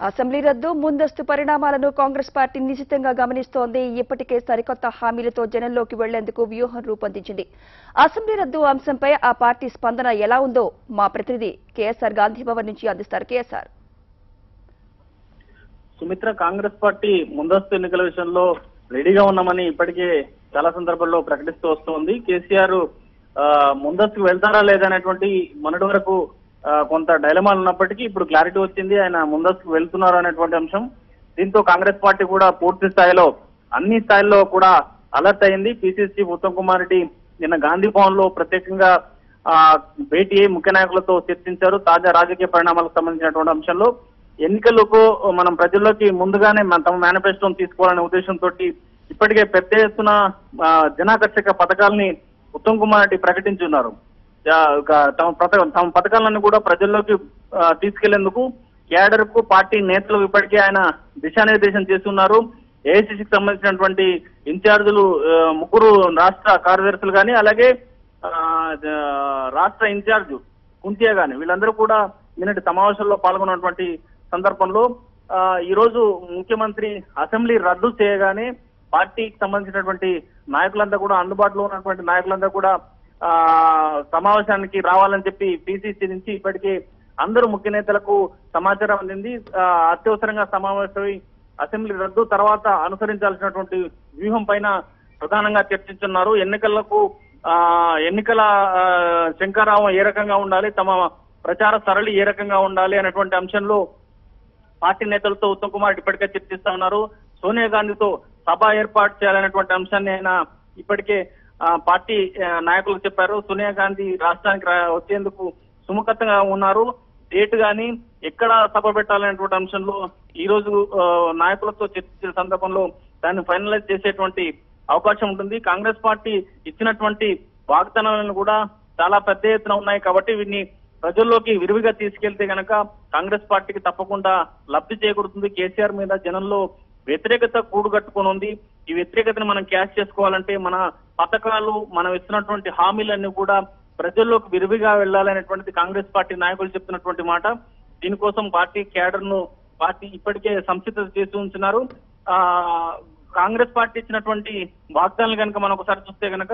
Assembly రద్దు ముందస్తు పరిణామాలను కాంగ్రెస్ పార్టీ నిశితంగా గమనిస్తోంది ఇప్పటికే సరికొత్త హామీలతో జనంలోకి వెళ్లేందుకు వ్యూహం రూపొందించింది అసెంబ్లీ రద్దు అంశంపై ఆ పార్టీ స్పందన ఎలా ఉందో మా ప్రతినిధి కేఎస్ఆర్ గాంధీభవన్ నుంచి అందిస్తారు కేఎస్ఆర్ సుమిత్ర కాంగ్రెస్ పార్టీ ముందస్తు ఎన్నికల విషయంలో రెడీగా ఉన్నామని ఇప్పటికే చాలా సందర్భాల్లో ప్రకటిస్తూ వస్తోంది కేసీఆర్ ఆ, ముందస్తుకు వెళ్తారా లేదా అనేటువంటి మొన్నటి వరకు ఆ, కొంత డైలమాలు ఉన్నప్పటికీ ఇప్పుడు క్లారిటీ వచ్చింది ఆయన ముందస్తుకు వెళ్తున్నారు అనేటువంటి అంశం దీంతో కాంగ్రెస్ పార్టీ కూడా పూర్తి స్థాయిలో అన్ని స్థాయిల్లో కూడా అలర్ట్ అయింది పిసిసి ఉత్తమ్ కుమార్ రెడ్డి నిన్న గాంధీ భవన్ లో ప్రత్యేకంగా ఆ, భేటీ అయి ముఖ్య నాయకులతో చర్చించారు తాజా రాజకీయ పరిణామాలకు సంబంధించినటువంటి అంశంలో ఎన్నికలకు మనం ప్రజల్లోకి ముందుగానే మన తమ మేనిఫెస్టోను తీసుకోవాలనే ఉద్దేశంతో ఇప్పటికే పెద్ద ఎత్తున ఆ, జనాకర్షక పథకాలని ఉత్తమ్ కుమార్ రెడ్డి ప్రకటించున్నారు ఆ, ఒక తమ పథ- తమ పథకాలను కూడా ప్రజల్లోకి ఆ, తీసుకెళ్లేందుకు క్యాడర్ కు పార్టీ నేతలు ఇప్పటికే ఆయన దిశానిర్దేశం చేస్తున్నారు ఏఐసిసికి సంబంధించినటువంటి ఇన్ఛార్జీలు ఆ, ముగ్గురు రాష్ట్ర కార్యదర్శులు కానీ అలాగే ఆ, ఆ, రాష్ట్ర ఇన్ఛార్జ్ కుంతియా గాని వీళ్ళందరూ కూడా నిన్నటి సమావేశంలో పాల్గొన్నటువంటి సందర్భంలో ఆ, ఈ రోజు ముఖ్యమంత్రి అసెంబ్లీ రద్దు చేయగానే పార్టీకి సంబంధించినటువంటి నాయకులంతా కూడా అందుబాటులో ఉన్నటువంటి నాయకులంతా కూడా ఆ సమావేశానికి రావాలని చెప్పి పిసిసి నుంచి ఇప్పటికే అందరూ ముఖ్య నేతలకు సమాచారం అందింది ఆ, అత్యవసరంగా సమావేశమై అసెంబ్లీ రద్దు తర్వాత అనుసరించాల్సినటువంటి వ్యూహం పైన ప్రధానంగా చర్చించున్నారు ఎన్నికలకు ఆ ఎన్నికల ఆ, శంకారావం ఏ రకంగా ఉండాలి తమ ప్రచార సరళి ఏ రకంగా ఉండాలి అనేటువంటి అంశంలో పార్టీ నేతలతో ఉత్తమ్ కుమార్ రెడ్డి ఇప్పటికే చర్చిస్తా ఉన్నారు సోనియా గాంధీతో సభ ఏర్పాటు చేయాలనేటువంటి అంశాన్ని ఆయన ఇప్పటికే ఆ, పార్టీ ఆ, నాయకులకు చెప్పారు సోనియా గాంధీ రాష్ట్రానికి రా- వచ్చేందుకు సుముఖతంగా ఉన్నారు డేట్ గాని ఎక్కడ సభ పెట్టాలనేటువంటి అంశంలో ఈ రోజు ఆ, నాయకులతో చర్చించిన సందర్భంలో దాన్ని ఫైనలైజ్ చేసేటువంటి అవకాశం ఉంటుంది కాంగ్రెస్ పార్టీ ఇచ్చినటువంటి వాగ్దానాలను కూడా చాలా పెద్ద ఎత్తున ఉన్నాయి కాబట్టి వీటిని ప్రజల్లోకి విరివిగా తీసుకెళ్తే గనక కాంగ్రెస్ పార్టీకి తప్పకుండా లబ్ధి చేకూరుతుంది కేసీఆర్ మీద జనంలో వ్యతిరేకత కూడుగట్టుకొని ఉంది ఈ వ్యతిరేకతను మనం క్యాష్ చేసుకోవాలంటే మన పథకాలు మనం ఇస్తున్నటువంటి హామీలన్నీ కూడా ప్రజల్లోకి విరివిగా వెళ్ళాలనేటువంటిది కాంగ్రెస్ పార్టీ నాయకులు చెప్తున్నటువంటి మాట దీనికోసం పార్టీ క్యాడర్ ను పార్టీ ఇప్పటికే సంసిద్ధత చేసి ఉంచున్నారు ఆ కాంగ్రెస్ పార్టీ ఇచ్చినటువంటి వాగ్దానాలు కనుక మనం ఒకసారి చూస్తే కనుక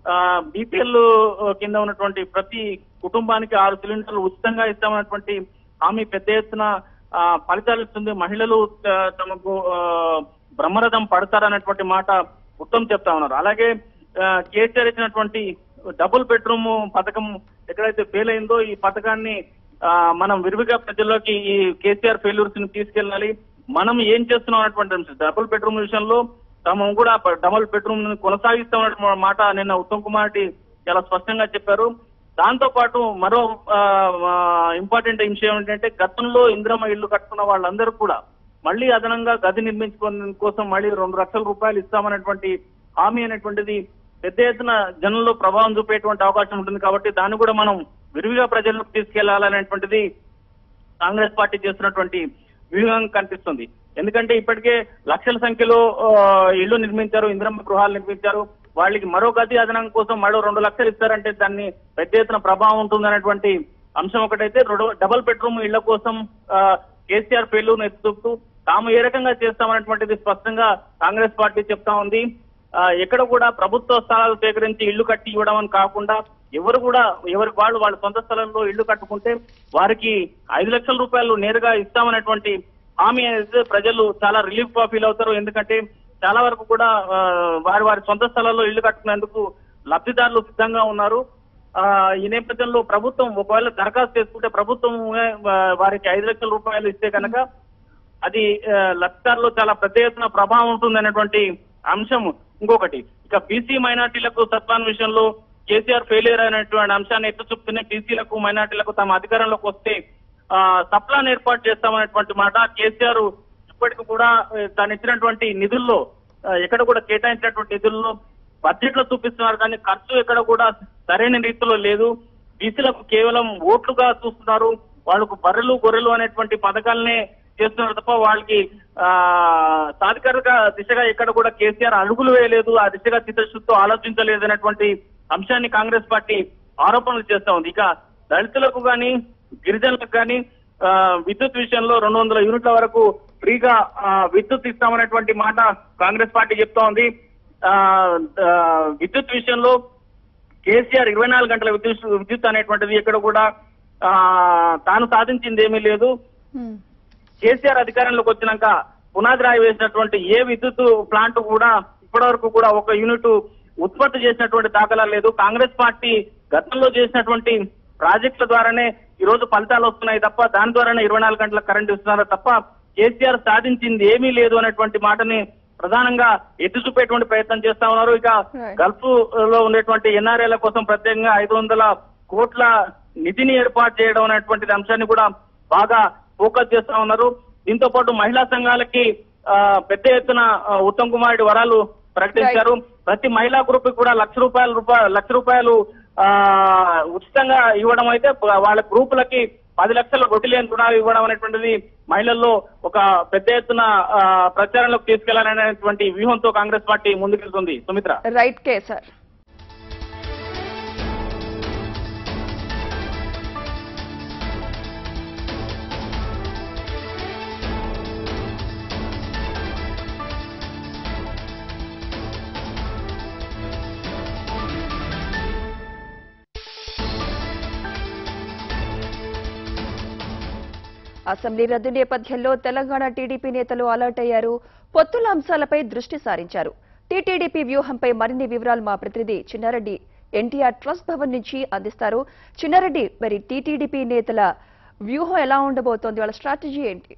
బీపీఎల్ కింద ఉన్నటువంటి ప్రతి కుటుంబానికి ఆరు సిలిండర్లు ఉచితంగా ఇస్తామన్నటువంటి హామీ పెద్ద ఎత్తున ఆ, ఫలితాలు ఇస్తుంది మహిళలు ఆ, తమకు ఆ, బ్రహ్మరథం పడతారనేటువంటి మాట ఉత్తమ్ చెప్తా ఉన్నారు అలాగే ఆ, కేసీఆర్ ఇచ్చినటువంటి డబుల్ బెడ్రూమ్ పథకం ఎక్కడైతే ఫెయిల్ అయిందో ఈ పథకాన్ని ఆ, మనం విరివిగా ప్రజల్లోకి ఈ కేసీఆర్ ఫెయిల్యూర్స్ ని తీసుకెళ్ళాలి మనం ఏం చేస్తున్నాం అనేటువంటి అంశం. డబుల్ బెడ్రూమ్ విషయంలో తాము కూడా ప- డబుల్ బెడ్రూమ్ ని కొనసాగిస్తామన్న మాట నిన్న ఉత్తమ్ కుమార్ రెడ్డి చాలా స్పష్టంగా చెప్పారు దాంతో పాటు మరో ఇంపార్టెంట్ విషయం ఏంటంటే గతంలో ఇంద్రమ్మ ఇల్లు కట్టుకున్న వాళ్ళందరూ కూడా మళ్ళీ అదనంగా గది నిర్మించుకునే కోసం మళ్ళీ రెండు లక్షల రూపాయలు ఇస్తామనేటువంటి హామీ అనేటువంటిది పెద్ద ఎత్తున జనంలో ప్రభావం చూపేటువంటి అవకాశం ఉంటుంది కాబట్టి దాన్ని కూడా మనం విరివిగా ప్రజల్లోకి తీసుకెళ్లాలనేటువంటిది కాంగ్రెస్ పార్టీ చేస్తున్నటువంటి వ్యూహం కనిపిస్తుంది ఎందుకంటే ఇప్పటికే లక్షల సంఖ్యలో ఆ, ఇళ్లు నిర్మించారు ఇంద్రమ్మ గృహాలు నిర్మించారు వాళ్ళకి మరో గది అదనం కోసం మరో రెండు లక్షలు ఇస్తారంటే దాన్ని పెద్ద ఎత్తున ప్రభావం ఉంటుందనేటువంటి అంశం ఒకటైతే రెండు- డబుల్ బెడ్రూమ్ ఇళ్ల కోసం ఆ, కేసీఆర్ పేర్లు ఎత్తుతూ తాము ఏ రకంగా చేస్తామనేటువంటిది స్పష్టంగా కాంగ్రెస్ పార్టీ చెప్తా ఉంది ఆ, ఎక్కడ కూడా ప్రభుత్వ స్థలాలు సేకరించి ఇళ్లు కట్టి ఇవ్వడం అని కాకుండా ఎవరు కూడా ఎవరి వాళ్ళు వాళ్ళ సొంత స్థలంలో ఇళ్లు కట్టుకుంటే వారికి ఐదు లక్షల రూపాయలు నేరుగా ఇస్తామనేటువంటి హామీ అనేది ప్రజలు చాలా రిలీఫ్ గా ఫీల్ అవుతారు ఎందుకంటే చాలా వరకు కూడా ఆ, వారి వారి సొంత స్థలాల్లో ఇళ్లు కట్టుకునేందుకు లబ్ధిదారులు సిద్ధంగా ఉన్నారు ఆ, ఈ నేపథ్యంలో ప్రభుత్వం ఒకవేళ దరఖాస్తు చేసుకుంటే ప్రభుత్వం వారికి ఐదు లక్షల రూపాయలు ఇస్తే కనుక అది ఆ, లబ్ధిదారులో చాలా పెద్ద ఎత్తున ప్రభావం ఉంటుంది అనేటువంటి అంశం ఇంకొకటి ఇక బీసీ మైనార్టీలకు సత్వాన్ విషయంలో కేసీఆర్ ఫెయిలియర్ అయినటువంటి అంశాన్ని ఎత్తు చూపుతూనే బీసీలకు మైనార్టీలకు తమ అధికారంలోకి వస్తే ఆ, సప్లాన్ ఏర్పాటు చేస్తామనేటువంటి మాట కేసీఆర్ ఇప్పటికి కూడా ఆ, తాను ఇచ్చినటువంటి నిధుల్లో ఆ, ఎక్కడ కూడా కేటాయించినటువంటి నిధుల్లో బడ్జెట్ లో చూపిస్తున్నారు కానీ ఖర్చు ఎక్కడ కూడా సరైన రీతిలో లేదు బీసీలకు కేవలం ఓట్లుగా చూస్తున్నారు వాళ్ళకు బర్రెలు గొర్రెలు అనేటువంటి పథకాలనే చేస్తున్నారు తప్ప వాళ్ళకి ఆ సాధికారిక దిశగా ఎక్కడ కూడా కేసీఆర్ అడుగులు వేయలేదు ఆ దిశగా చిత్తశుద్ధితో ఆలోచించలేదు అనేటువంటి అంశాన్ని కాంగ్రెస్ పార్టీ ఆరోపణలు చేస్తా ఉంది ఇక దళితులకు కానీ గిరిజనులకు కానీ ఆ, విద్యుత్ విషయంలో రెండు వందల యూనిట్ల వరకు ఫ్రీగా ఆ, విద్యుత్ ఇస్తామనేటువంటి మాట కాంగ్రెస్ పార్టీ చెప్తా ఉంది ఆ, ఆ, విద్యుత్ విషయంలో కేసీఆర్ ఇరవై నాలుగు గంటల విద్యుత్ విద్యుత్ అనేటువంటిది ఎక్కడ కూడా ఆ, తాను సాధించింది ఏమీ లేదు ఉమ్. కేసీఆర్ అధికారంలోకి వచ్చినాక పునాది రాయి వేసినటువంటి ఏ విద్యుత్ ప్లాంట్ కూడా ఇప్పటివరకు కూడా ఒక యూనిట్ ఉత్పత్తి చేసినటువంటి దాఖలాలు లేదు కాంగ్రెస్ పార్టీ గతంలో చేసినటువంటి ప్రాజెక్టుల ద్వారానే ఈ రోజు ఫలితాలు వస్తున్నాయి తప్ప దాని ద్వారానే ఇరవై నాలుగు గంటల కరెంట్ ఇస్తున్నారు తప్ప కేసీఆర్ సాధించింది ఏమీ లేదు అనేటువంటి మాటని ప్రధానంగా ఎత్తి చూపేటువంటి ప్రయత్నం చేస్తా ఉన్నారు ఇక Right. గల్ఫ్ లో ఉండేటువంటి ఎన్ఆర్ఐల కోసం ప్రత్యేకంగా ఐదు వందల కోట్ల నిధిని ఏర్పాటు చేయడం అనేటువంటి అంశాన్ని కూడా బాగా ఫోకస్ చేస్తా ఉన్నారు దీంతో పాటు మహిళా సంఘాలకి ఆ, పెద్ద ఎత్తున ఆ, ఉత్తమ్ కుమార్ రెడ్డి వరాలు ప్రకటించారు ప్రతి మహిళా గ్రూప్ కి కూడా లక్ష రూపాయల రూపాయలు లక్ష రూపాయలు ఆ, ఉచితంగా ఇవ్వడం అయితే వాళ్ళ గ్రూపులకి పది లక్షల రొటిలియన్ రుణాలు ఇవ్వడం అనేటువంటిది మహిళల్లో ఒక పెద్ద ఎత్తున ఆ, ప్రచారంలోకి తీసుకెళ్లాలనేటువంటి వ్యూహంతో కాంగ్రెస్ పార్టీ ముందుకెళ్తుంది సుమిత్ర రైట్ కే సార్ అసెంబ్లీ రద్దు నేపథ్యంలో తెలంగాణ టీడీపీ నేతలు అలర్ట్ అయ్యారు పొత్తుల అంశాలపై దృష్టి సారించారు టీటీడీపీ వ్యూహంపై మరిన్ని వివరాలు మా ప్రతినిధి చిన్నారెడ్డి ఎన్టీఆర్ ట్రస్ట్ భవన్ నుంచి అందిస్తారు చిన్నారెడ్డి మరి టీటీడీపీ నేతల వ్యూహం ఎలా ఉండబోతోంది వాళ్ళ స్ట్రాటజీ ఏంటి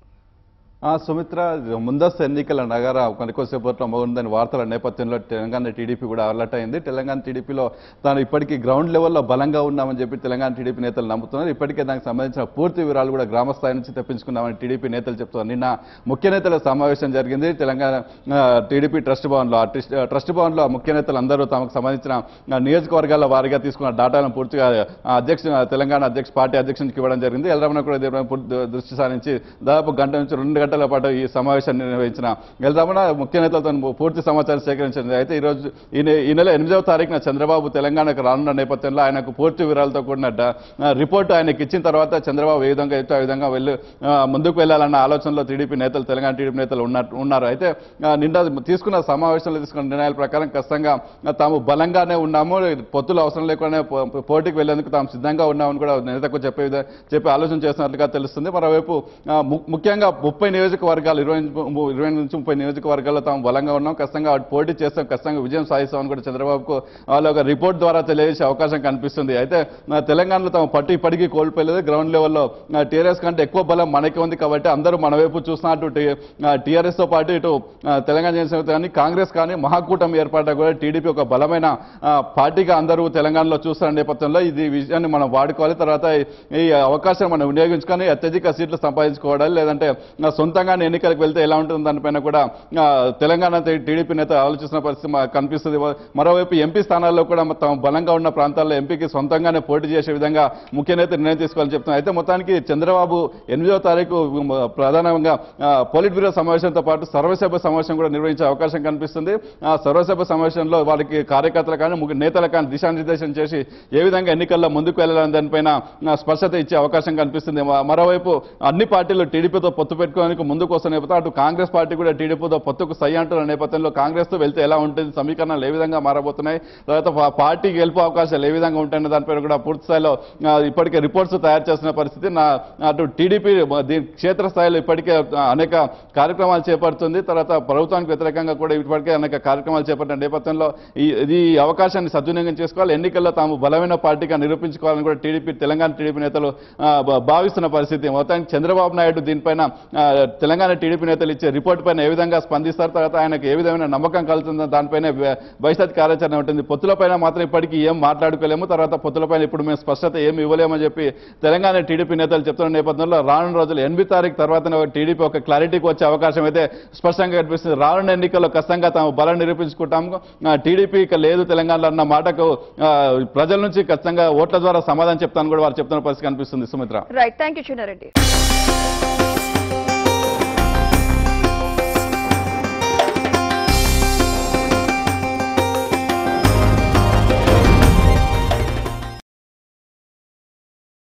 ఆ, సుమిత్ర ముందస్తు ఎన్నికల నగర కొన్ని కొద్దిసేపట్లో ఉందని వార్తల నేపథ్యంలో తెలంగాణ టీడీపీ కూడా అలర్ట్ అయింది తెలంగాణ టీడీపీలో తాను ఇప్పటికీ గ్రౌండ్ లెవెల్లో బలంగా ఉన్నామని చెప్పి తెలంగాణ టీడీపీ నేతలు నమ్ముతున్నారు ఇప్పటికే దానికి సంబంధించిన పూర్తి వివరాలు కూడా గ్రామ స్థాయి నుంచి తెప్పించుకున్నామని టీడీపీ నేతలు చెప్తున్నారు నిన్న ముఖ్య నేతల సమావేశం జరిగింది తెలంగాణ ఆ, టీడీపీ ట్రస్ట్ భవన్లో ఆ ట్రస్ట్- ట్రస్ట్ భవన్లో ముఖ్య నేతలు అందరూ తమకు సంబంధించిన ఆ, నియోజకవర్గాల వారీగా తీసుకున్న డేటాను పూర్తిగా ఆ, అధ్యక్ష తెలంగాణ అధ్యక్ష పార్టీ అధ్యక్షునికి ఇవ్వడం జరిగింది ఎల్రమణ కూడా దీనిపై పూర్తి దృష్టి సారించి దాదాపు గంట నుంచి రెండు గంటల పాటు ఈ సమావేశాన్ని నిర్వహించిన ఎల్రమణ ముఖ్య నేతలతో పూర్తి సమాచారం సేకరించింది అయితే ఈ రోజు ఈ నె- ఈ నెల ఎనిమిదవ తారీఖున చంద్రబాబు తెలంగాణకు రానున్న నేపథ్యంలో ఆయనకు పూర్తి వివరాలతో కూడిన డ- ఆ, రిపోర్టు ఆయనకి ఇచ్చిన తర్వాత చంద్రబాబు ఏ విధంగా అయితే ఆ విధంగా వెళ్ళి ఆ, ముందుకు వెళ్ళాలన్న ఆలోచనలో టీడీపీ నేతలు తెలంగాణ టీడీపీ నేతలు ఉన్నట్టు ఉన్నారు అయితే ఆ, నిన్న తీసుకున్న సమావేశంలో తీసుకున్న నిర్ణయాల ప్రకారం ఖచ్చితంగా ఆ, తాము బలంగానే ఉన్నాము పొత్తులు అవసరం లేకుండా పో- పోటీకి వెళ్లేందుకు తాము సిద్ధంగా ఉన్నామని కూడా నేతకు చెప్పే విధ- చెప్పే ఆలోచన చేస్తున్నట్లుగా తెలుస్తుంది మరోవైపు ఆ, ము- ముఖ్యంగా ముప్పై నియోజకవర్గాలు ఇరవై ము- ఇరవై నుంచి ముప్పై నియోజకవర్గాల్లో తాము బలంగా ఉన్నాం ఖచ్చితంగా వాటి పోటీ చేస్తాం ఖచ్చితంగా విజయం సాధిస్తామని కూడా చంద్రబాబుకు వాళ్ళ ఒక రిపోర్ట్ ద్వారా తెలియజేసే అవకాశం కనిపిస్తుంది అయితే ఆ, తెలంగాణలో తాము పట్టు ఇప్పటికీ కోల్పోలేదు గ్రౌండ్ లెవెల్లో టీఆర్ఎస్ కంటే ఎక్కువ బలం మనకి ఉంది కాబట్టి అందరూ మన వైపు చూస్తున్నట్టు టీఆర్ఎస్ తో పాటు ఇటు ఆ, తెలంగాణ జనసేన కానీ కాంగ్రెస్ కానీ మహాకూటమి ఏర్పాటు కూడా టీడీపీ ఒక బలమైన ఆ, పార్టీగా అందరూ తెలంగాణలో చూస్తున్న నేపథ్యంలో ఇది ఈ విషయాన్ని మనం వాడుకోవాలి తర్వాత ఈ- ఈ అవకాశం మనం వినియోగించుకొని అత్యధిక సీట్లు సంపాదించుకోవడాలి లేదంటే ఆ, సొంతంగానే ఎన్నికలకు వెళ్తే ఎలా ఉంటుంది దానిపైన కూడా ఆ, తెలంగాణ టీ- టీడీపీ నేత ఆలోచిస్తున్న పరిస్థితి మాకు కనిపిస్తుంది మరోవైపు ఎంపీ స్థానాల్లో కూడా తమ బలంగా ఉన్న ప్రాంతాల్లో ఎంపీకి సొంతంగానే పోటీ చేసే విధంగా ముఖ్య నేత నిర్ణయం తీసుకోవాలని చెప్తున్నారు అయితే మొత్తానికి చంద్రబాబు ఎనిమిదవ తారీఖు మ, ప్రధానంగా ఆ, పోలిట్ బ్యూరో సమావేశంతో పాటు సర్వసభ్య సమావేశం కూడా నిర్వహించే అవకాశం కనిపిస్తుంది ఆ సర్వసభ్య సమావేశంలో వారికి కార్యకర్తలు కానీ ముగ్గురు నేతలు కానీ దిశానిర్దేశం చేసి ఏ విధంగా ఎన్నికల్లో ముందుకు వెళ్ళాలని దానిపైన ఆ, స్పష్టత ఇచ్చే అవకాశం కనిపిస్తుంది మ- మరోవైపు అన్ని పార్టీలు టీడీపీతో పొత్తు పెట్టుకోవడానికి ముందుకు వస్తున్న నేపథ్యం అటు కాంగ్రెస్ పార్టీ కూడా టీడీపీతో పొత్తుకు సై అంటున్న నేపథ్యంలో కాంగ్రెస్ తో వెళ్తే ఎలా ఉంటుంది సమీకరణాలు ఏ విధంగా మారబోతున్నాయి తర్వాత పా- పార్టీ గెలుపు అవకాశాలు ఏ విధంగా ఉంటాయన్న దానిపైన కూడా పూర్తి స్థాయిలో ఆ, ఇప్పటికే రిపోర్ట్స్ తయారు చేస్తున్న పరిస్థితి నా అటు టీడీపీ దీని క్షేత్రస్థాయిలో ఇప్పటికే ఆ, అనేక కార్యక్రమాలు చేపడుతుంది తర్వాత ప్రభుత్వానికి వ్యతిరేకంగా కూడా ఇప్పటికే అనేక కార్యక్రమాలు చేపట్టిన నేపథ్యంలో ఈ ఇది ఈ అవకాశాన్ని సద్వినియోగం చేసుకోవాలి ఎన్నికల్లో తాము బలమైన పార్టీగా నిరూపించుకోవాలని కూడా టీడీపీ తెలంగాణ టీడీపీ నేతలు ఆ, భా- భావిస్తున్న పరిస్థితి మొత్తానికి చంద్రబాబు నాయుడు దీనిపైన ఆ, తెలంగాణ టీడీపీ నేతలు ఇచ్చే రిపోర్ట్ పైన ఏ విధంగా స్పందిస్తారు తర్వాత ఆయనకు ఏ విధమైన నమ్మకం కలుగుతుందో దానిపైన వ్య- భవిష్యత్ కార్యాచరణ ఉంటుంది పొత్తులపైన మాత్రం ఇప్పటికీ ఏం మాట్లాడుకోలేము తర్వాత పొత్తులపైన ఇప్పుడు మేము స్పష్టత ఏం ఇవ్వలేమని చెప్పి తెలంగాణ టీడీపీ నేతలు చెప్తున్న నేపథ్యంలో రానున్న రోజులు ఎనిమిది తారీఖు తర్వాతనే ఒక టీడీపీ ఒక క్లారిటీకి వచ్చే అవకాశం అయితే స్పష్టంగా కనిపిస్తుంది రానున్న ఎన్నికల్లో ఖచ్చితంగా తాము బలం నిరూపించుకుంటాము ఆ, టీడీపీ ఇక లేదు తెలంగాణలో అన్న మాటకు ఆ, ప్రజల నుంచి ఖచ్చితంగా ఓట్ల ద్వారా సమాధానం చెప్తాను కూడా వారు చెప్తున్న పరిస్థితి కనిపిస్తుంది Sumitra right thank you Chinna Reddy